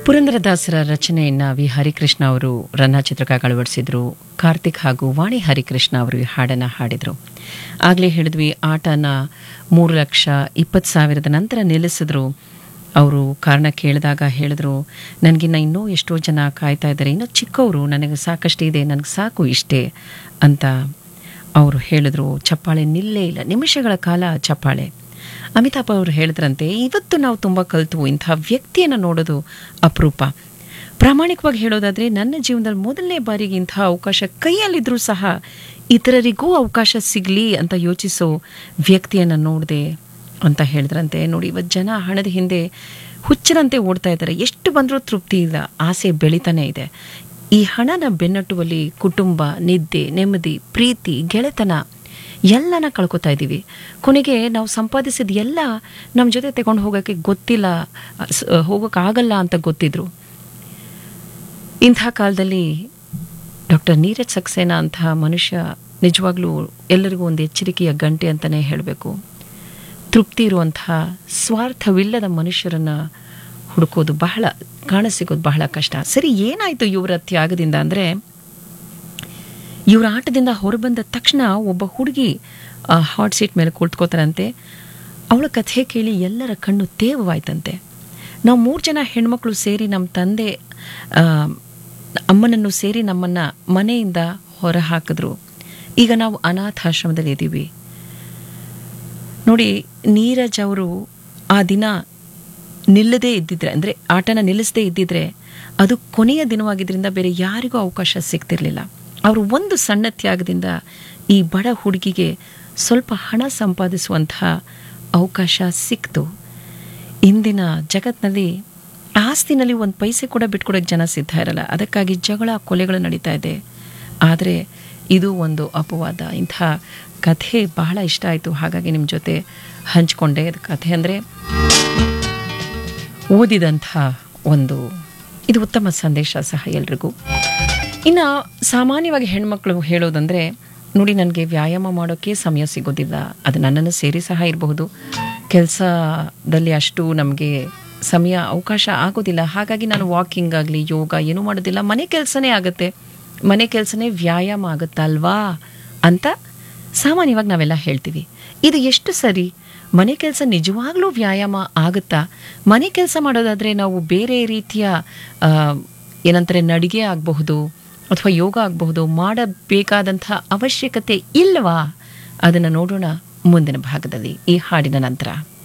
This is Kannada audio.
ಪುರಂದರದಾಸರ ರಚನೆಯನ್ನ ವಿ ಹರಿಕೃಷ್ಣ ಅವರು ರನ್ನ ಚಿತ್ರಕ್ಕಾಗಿ ಅಳವಡಿಸಿದ್ರು ಕಾರ್ತಿಕ್ ಹಾಗೂ ವಾಣಿ ಹರಿಕೃಷ್ಣ ಅವರು ಈ ಹಾಡನ್ನ ಹಾಡಿದ್ರು ಆಗಲೇ ಹೇಳಿದ್ವಿ ಆಟನ ಮೂರು ಲಕ್ಷ ಇಪ್ಪತ್ತು ಸಾವಿರದ ನಂತರ ನಿಲ್ಲಿಸಿದ್ರು ಅವರು ಕಾರಣ ಕೇಳಿದಾಗ ಹೇಳಿದ್ರು ನನಗಿನ್ನ ಇನ್ನೂ ಎಷ್ಟೋ ಜನ ಕಾಯ್ತಾ ಇದ್ದಾರೆ ಇನ್ನೂ ಚಿಕ್ಕವರು ನನಗೆ ಸಾಕಷ್ಟು ಇದೆ ನನಗೆ ಸಾಕು ಇಷ್ಟೇ ಅಂತ ಅವರು ಹೇಳಿದ್ರು ಚಪ್ಪಾಳೆ ನಿಲ್ಲೇ ಇಲ್ಲ ನಿಮಿಷಗಳ ಕಾಲ ಚಪ್ಪಾಳೆ ಅಮಿತಾಬ್ ಅವರು ಹೇಳಿದ್ರಂತೆ ಇವತ್ತು ನಾವು ತುಂಬ ಕಲಿತು ಇಂಥ ವ್ಯಕ್ತಿಯನ್ನು ನೋಡೋದು ಅಪರೂಪ ಪ್ರಾಮಾಣಿಕವಾಗಿ ಹೇಳೋದಾದರೆ ನನ್ನ ಜೀವನದಲ್ಲಿ ಮೊದಲನೇ ಬಾರಿಗೆ ಇಂಥ ಅವಕಾಶ ಕೈಯಲ್ಲಿದ್ದರೂ ಸಹ ಇತರರಿಗೂ ಅವಕಾಶ ಸಿಗಲಿ ಅಂತ ಯೋಚಿಸೋ ವ್ಯಕ್ತಿಯನ್ನು ನೋಡಿದೆ ಅಂತ ಹೇಳಿದ್ರಂತೆ ನೋಡಿ ಇವತ್ತು ಜನ ಹಣದ ಹಿಂದೆ ಹುಚ್ಚರಂತೆ ಓಡ್ತಾ ಇದ್ದಾರೆ ಎಷ್ಟು ಬಂದರೂ ತೃಪ್ತಿ ಇಲ್ಲ ಆಸೆ ಬೆಳೀತಾನೆ ಇದೆ ಈ ಹಣನ ಬೆನ್ನಟ್ಟುವಲ್ಲಿ ಕುಟುಂಬ ನಿದ್ದೆ ನೆಮ್ಮದಿ ಪ್ರೀತಿ ಗೆಳೆತನ ಎಲ್ಲನ ಕಳ್ಕೊತಾ ಇದ್ದೀವಿ ಕೊನೆಗೆ ನಾವು ಸಂಪಾದಿಸಿದ ಎಲ್ಲ ನಮ್ಮ ಜೊತೆ ತಗೊಂಡು ಹೋಗೋಕ್ಕೆ ಗೊತ್ತಿಲ್ಲ ಸ- ಹೋಗೋಕ್ಕಾಗಲ್ಲ ಅಂತ ಗೊತ್ತಿದ್ರು ಇಂಥ ಕಾಲದಲ್ಲಿ ಡಾಕ್ಟರ್ ನೀರಜ್ ಸಕ್ಸೇನಾ ಅಂತಹ ಮನುಷ್ಯ ನಿಜವಾಗ್ಲೂ ಎಲ್ಲರಿಗೂ ಒಂದು ಎಚ್ಚರಿಕೆಯ ಗಂಟೆ ಅಂತಲೇ ಹೇಳಬೇಕು ತೃಪ್ತಿ ಇರುವಂತಹ ಸ್ವಾರ್ಥವಿಲ್ಲದ ಮನುಷ್ಯರನ್ನ ಹುಡುಕೋದು ಬಹಳ ಕಾಣಸಿಗೋದು ಬಹಳ ಕಷ್ಟ ಸರಿ ಏನಾಯಿತು ಇವರ ತ್ಯಾಗದಿಂದ ಅಂದರೆ ಇವರ ಆಟದಿಂದ ಹೊರಬಂದ ತಕ್ಷಣ ಒಬ್ಬ ಹುಡುಗಿ ಹಾಟ್ ಸೀಟ್ ಮೇಲೆ ಕುಳಿತುಕೋತಾರಂತೆ ಅವಳ ಕಥೆ ಕೇಳಿ ಎಲ್ಲರ ಕಣ್ಣು ತೇವವಾಯ್ತಂತೆ ನಾವು ಮೂರು ಜನ ಹೆಣ್ಮಕ್ಳು ಸೇರಿ ನಮ್ಮ ತಂದೆ ಆ, ಅಮ್ಮನನ್ನು ಸೇರಿ ನಮ್ಮನ್ನು ಮನೆಯಿಂದ ಹೊರ ಹಾಕಿದ್ರು ಈಗ ನಾವು ಅನಾಥಾಶ್ರಮದಲ್ಲಿ ಇದ್ದೀವಿ ನೋಡಿ ನೀರಜ್ ಅವರು ಆ ದಿನ ನಿಲ್ಲದೇ ಇದ್ದಿದ್ರೆ ಅಂದರೆ ಆಟನ ನಿಲ್ಲಿಸದೇ ಇದ್ದಿದ್ರೆ ಅದು ಕೊನೆಯ ದಿನವಾಗಿದ್ದರಿಂದ ಬೇರೆ ಯಾರಿಗೂ ಅವಕಾಶ ಸಿಗ್ತಿರ್ಲಿಲ್ಲ ಅವರು ಒಂದು ಸಣ್ಣ ತ್ಯಾಗದಿಂದ ಈ ಬಡ ಹುಡುಗಿಗೆ ಸ್ವಲ್ಪ ಹಣ ಸಂಪಾದಿಸುವಂತಹ ಅವಕಾಶ ಸಿಕ್ತು ಇಂದಿನ ಜಗತ್ತಿನಲ್ಲಿ ಆಸ್ತಿನಲ್ಲಿ ಒಂದು ಪೈಸೆ ಕೂಡ ಬಿಟ್ಕೊಡೋಕ್ಕೆ ಜನ ಸಿದ್ಧ ಇರಲ್ಲ ಅದಕ್ಕಾಗಿ ಜಗಳ ಕೊಲೆಗಳು ನಡೀತಾ ಇದೆ ಆದರೆ ಇದು ಒಂದು ಅಪವಾದ ಇಂಥ ಕಥೆ ಬಹಳ ಇಷ್ಟ ಆಯಿತು ಹಾಗಾಗಿ ನಿಮ್ಮ ಜೊತೆ ಹಂಚ್ಕೊಂಡೆ ಅದು ಕಥೆ ಅಂದರೆ ಓದಿದಂಥ ಒಂದು ಇದು ಉತ್ತಮ ಸಂದೇಶ ಸಹ ಎಲ್ರಿಗೂ ಇನ್ನು ಸಾಮಾನ್ಯವಾಗಿ ಹೆಣ್ಮಕ್ಳು ಹೇಳೋದಂದರೆ ನೋಡಿ ನನಗೆ ವ್ಯಾಯಾಮ ಮಾಡೋಕ್ಕೆ ಸಮಯ ಸಿಗೋದಿಲ್ಲ ಅದು ನನ್ನನ್ನು ಸೇರಿ ಸಹ ಇರಬಹುದು ಕೆಲಸದಲ್ಲಿ ಅಷ್ಟು ನಮಗೆ ಸಮಯ ಅವಕಾಶ ಆಗೋದಿಲ್ಲ ಹಾಗಾಗಿ ನಾನು ವಾಕಿಂಗ್ ಆಗಲಿ ಯೋಗ ಏನೂ ಮಾಡೋದಿಲ್ಲ ಮನೆ ಕೆಲಸನೇ ಆಗುತ್ತೆ ಮನೆ ಕೆಲಸನೇ ವ್ಯಾಯಾಮ ಆಗುತ್ತಲ್ವಾ ಅಂತ ಸಾಮಾನ್ಯವಾಗಿ ನಾವೆಲ್ಲ ಹೇಳ್ತೀವಿ ಇದು ಎಷ್ಟು ಸರಿ ಮನೆ ಕೆಲಸ ನಿಜವಾಗ್ಲೂ ವ್ಯಾಯಾಮ ಆಗುತ್ತಾ ಮನೆ ಕೆಲಸ ಮಾಡೋದಾದರೆ ನಾವು ಬೇರೆ ರೀತಿಯ ಆ, ಏನಂತಾರೆ ನಡಿಗೆ ಆಗಬಹುದು ಅಥವಾ ಯೋಗ ಆಗಬಹುದು ಮಾಡಬೇಕಾದಂಥ ಅವಶ್ಯಕತೆ ಇಲ್ಲವಾ ಅದನ್ನು ನೋಡೋಣ ಮುಂದಿನ ಭಾಗದಲ್ಲಿ ಈ ಹಾಡಿನ ನಂತರ